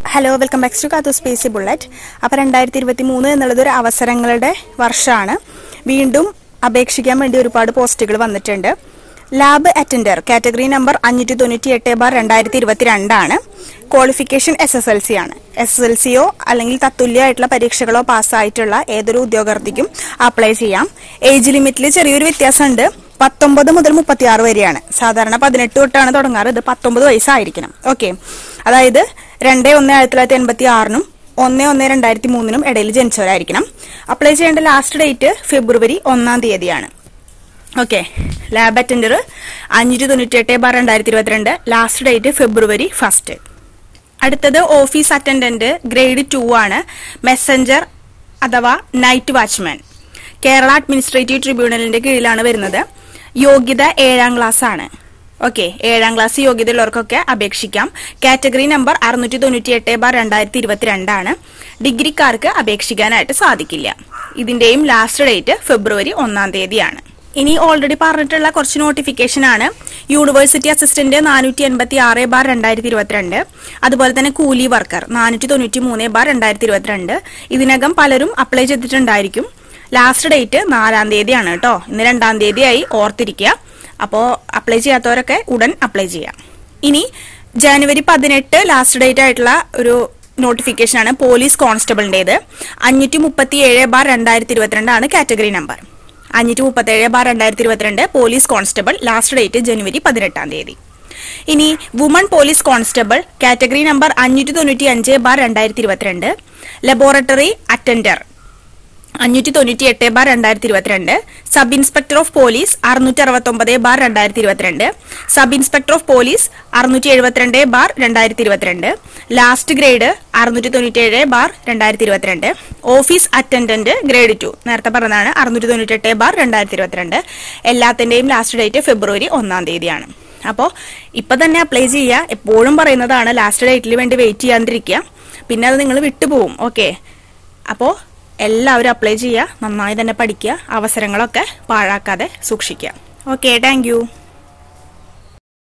hello welcome back to കാത്തു സ്പേസി bullet അപ്പോൾ രണ്ടായിരത്തി ഇരുപത്തി മൂന്ന് എന്നുള്ളത് ഒരു അവസരങ്ങളുടെ വർഷമാണ് വീണ്ടും അപേക്ഷിക്കാൻ വേണ്ടി ഒരുപാട് പോസ്റ്റുകൾ വന്നിട്ടുണ്ട് ലാബ് അറ്റൻഡർ കാറ്റഗറി നമ്പർ അഞ്ഞൂറ്റി തൊണ്ണൂറ്റി എട്ട് ബാർ രണ്ടായിരത്തി ഇരുപത്തി രണ്ടാണ് qualification S S L C ആണ് എസ് എസ് എൽ സിയോ അല്ലെങ്കിൽ തത്തുല്യമായിട്ടുള്ള പരീക്ഷകളോ പാസ്സായിട്ടുള്ള ഏതൊരു ഉദ്യോഗാർത്ഥിക്കും അപ്ലൈ ചെയ്യാം ഏജ് ലിമിറ്റിൽ ചെറിയൊരു വ്യത്യാസമുണ്ട് പത്തൊമ്പത് മുതൽ മുപ്പത്തി ആറ് വരെയാണ് സാധാരണ പതിനെട്ട് തൊട്ടാണ് തുടങ്ങാറ് ഇത് പത്തൊമ്പത് വയസ്സായിരിക്കണം ഓക്കെ അതായത് രണ്ട് ഒന്ന് ആയിരത്തി തൊള്ളായിരത്തി എൺപത്തി ആറിനും ഒന്ന് ഒന്ന് രണ്ടായിരത്തി മൂന്നിനും ഇടയിൽ ജനിച്ചവരായിരിക്കണം അപ്ലൈ ചെയ്യേണ്ട ലാസ്റ്റ് ഡേറ്റ് ഫെബ്രുവരി ഒന്നാം തീയതിയാണ് ഓക്കെ ലാബ് അറ്റൻഡർ അഞ്ഞൂറ്റി തൊണ്ണൂറ്റി എട്ട് ബാർ രണ്ടായിരത്തി ഇരുപത്തിരണ്ട് ലാസ്റ്റ് ഡേറ്റ് ഫെബ്രുവരി ഫസ്റ്റ് അടുത്തത് ഓഫീസ് അറ്റൻഡന്റ് ഗ്രേഡ് ടു ആണ് മെസ്സഞ്ചർ അഥവാ നൈറ്റ് വാച്ച്മാൻ കേരള അഡ്മിനിസ്ട്രേറ്റീവ് ട്രിബ്യൂണലിന്റെ കീഴിലാണ് വരുന്നത് യോഗ്യത ഏഴാം ക്ലാസ് ആണ് ഓക്കെ ഏഴാം ക്ലാസ് യോഗ്യതയുള്ളവർക്കൊക്കെ അപേക്ഷിക്കാം കാറ്റഗറി നമ്പർ അറുന്നൂറ്റി തൊണ്ണൂറ്റി എട്ട് ബാർ രണ്ടായിരത്തി ഇരുപത്തിരണ്ടാണ് ഡിഗ്രിക്കാർക്ക് അപേക്ഷിക്കാനായിട്ട് സാധിക്കില്ല ഇതിന്റെയും ലാസ്റ്റ് ഡേറ്റ് ഫെബ്രുവരി ഒന്നാം തീയതിയാണ് ഇനി ഓൾറെഡി പറഞ്ഞിട്ടുള്ള കുറച്ച് നോട്ടിഫിക്കേഷൻ ആണ് യൂണിവേഴ്സിറ്റി അസിസ്റ്റന്റ് നാനൂറ്റി എൺപത്തി ആറ് ബാർ രണ്ടായിരത്തി ഇരുപത്തിരണ്ട് അതുപോലെ തന്നെ കൂലി വർക്കർ നാനൂറ്റി തൊണ്ണൂറ്റി മൂന്ന് ബാർ രണ്ടായിരത്തി ഇരുപത്തിരണ്ട് ഇതിനകം പലരും അപ്ലൈ ചെയ്തിട്ടുണ്ടായിരിക്കും ലാസ്റ്റ് ഡേറ്റ് നാലാം തീയതിയാണ് കേട്ടോ ഇന്ന് രണ്ടാം തീയതിയായി ഓർത്തിരിക്കുക അപ്പോൾ അപ്ലൈ ചെയ്യാത്തവരൊക്കെ ഉടൻ അപ്ലൈ ചെയ്യാം ഇനി ജനുവരി പതിനെട്ട് ലാസ്റ്റ് ഡേറ്റ് ആയിട്ടുള്ള ഒരു നോട്ടിഫിക്കേഷൻ ആണ് പോലീസ് കോൺസ്റ്റബിളിന്റേത് അഞ്ഞൂറ്റി മുപ്പത്തി ഏഴ് ബാർ രണ്ടായിരത്തി ഇരുപത്തിരണ്ടാണ് കാറ്റഗറി നമ്പർ അഞ്ഞൂറ്റി മുപ്പത്തി ഏഴ് ബാർ രണ്ടായിരത്തി ഇരുപത്തിരണ്ട് പോലീസ് കോൺസ്റ്റബിൾ ലാസ്റ്റ് ഡേറ്റ് ജനുവരി പതിനെട്ടാം തീയതി ഇനി woman police constable category number അഞ്ഞൂറ്റി തൊണ്ണൂറ്റി അഞ്ച് ബാർ രണ്ടായിരത്തി ഇരുപത്തിരണ്ട് ലബോറട്ടറി അറ്റൻഡർ അഞ്ഞൂറ്റി തൊണ്ണൂറ്റി എട്ട് ബാർ രണ്ടായിരത്തി ഇരുപത്തിരണ്ട് സബ് ഇൻസ്പെക്ടർ ഓഫ് പോലീസ് അറുന്നൂറ്റി അറുപത്തി ഒമ്പത് ബാർ രണ്ടായിരത്തി ഇരുപത്തിരണ്ട് സബ് ഇൻസ്പെക്ടർ ഓഫ് പോലീസ് അറുന്നൂറ്റി എഴുപത്തിരണ്ട് ബാർ രണ്ടായിരത്തി ഇരുപത്തിരണ്ട് ലാസ്റ്റ് ഗ്രേഡ് അറുന്നൂറ്റി തൊണ്ണൂറ്റി ഏഴ് ബാർ രണ്ടായിരത്തി ഇരുപത്തിരണ്ട് ഓഫീസ് അറ്റൻഡന്റ് ഗ്രേഡ് ടു നേരത്തെ പറഞ്ഞതാണ് അറുന്നൂറ്റി തൊണ്ണൂറ്റി എട്ട് ബാർ രണ്ടായിരത്തി ഇരുപത്തിരണ്ട് എല്ലാത്തിന്റെയും ലാസ്റ്റ് ഡേറ്റ് ഫെബ്രുവരി ഒന്നാം തീയതിയാണ് അപ്പോൾ ഇപ്പൊ തന്നെ അപ്ലൈ ചെയ്യുക എപ്പോഴും പറയുന്നതാണ് ലാസ്റ്റ് ഡേറ്റിൽ വേണ്ടി വെയിറ്റ് ചെയ്യാണ്ടിരിക്കുക പിന്നെ അത് നിങ്ങൾ വിട്ടുപോകും ഓക്കെ അപ്പോൾ എല്ലാവരും അപ്ലൈ ചെയ്യുക നന്നായി തന്നെ പഠിക്കുക അവസരങ്ങളൊക്കെ പാഴാക്കാതെ സൂക്ഷിക്കുക ഓക്കെ താങ്ക്